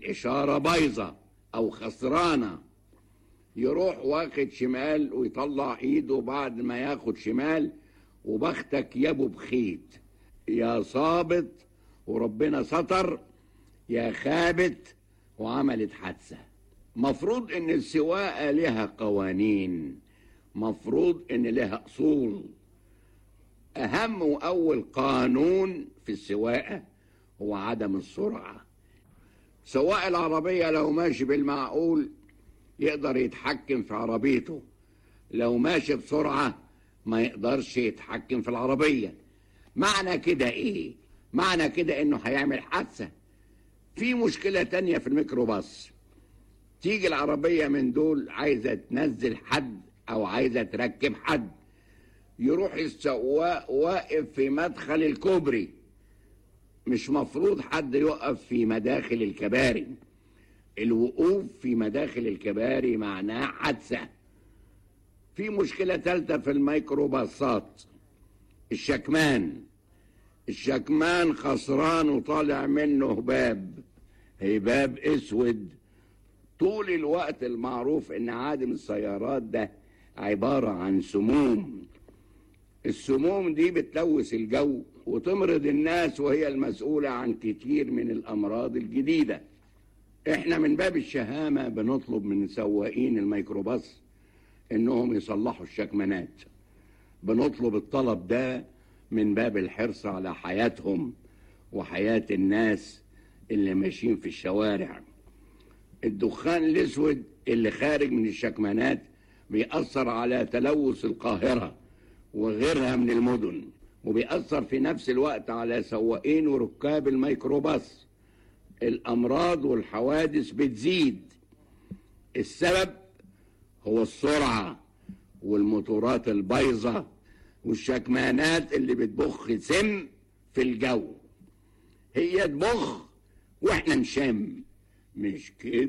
الإشارة بايظة أو خسرانة يروح واخد شمال ويطلع ايده بعد ما ياخد شمال وبختك يابو بخيت يا صابت وربنا ستر يا خابت وعملت حادثة مفروض ان السواقة لها قوانين مفروض ان لها اصول اهم واول قانون في السواقة هو عدم السرعة سواق العربية لو ماشي بالمعقول يقدر يتحكم في عربيته لو ماشي بسرعة ما يقدرش يتحكم في العربية معنى كده ايه معنى كده انه هيعمل حادثة في مشكلة تانية في الميكروباص تيجي العربية من دول عايزة تنزل حد او عايزة تركب حد يروح السواق واقف في مدخل الكوبري مش مفروض حد يقف في مداخل الكباري الوقوف في مداخل الكباري معناه حادثة في مشكلة ثالثة في الميكروباصات الشكمان الشكمان خسران وطالع منه هباب هباب اسود طول الوقت المعروف ان عادم السيارات ده عبارة عن سموم السموم دي بتلوث الجو وتمرض الناس وهي المسؤولة عن كتير من الأمراض الجديدة احنا من باب الشهامة بنطلب من سواقين الميكروباص انهم يصلحوا الشكمانات بنطلب الطلب ده من باب الحرص على حياتهم وحياة الناس اللي ماشيين في الشوارع الدخان الاسود اللي خارج من الشكمانات بيأثر على تلوث القاهرة وغيرها من المدن وبيأثر في نفس الوقت على سواقين وركاب الميكروباص الأمراض والحوادث بتزيد السبب هو السرعة والموتورات البايظة والشكمانات اللي بتبخ سم في الجو هي تبخ واحنا نشم مش كده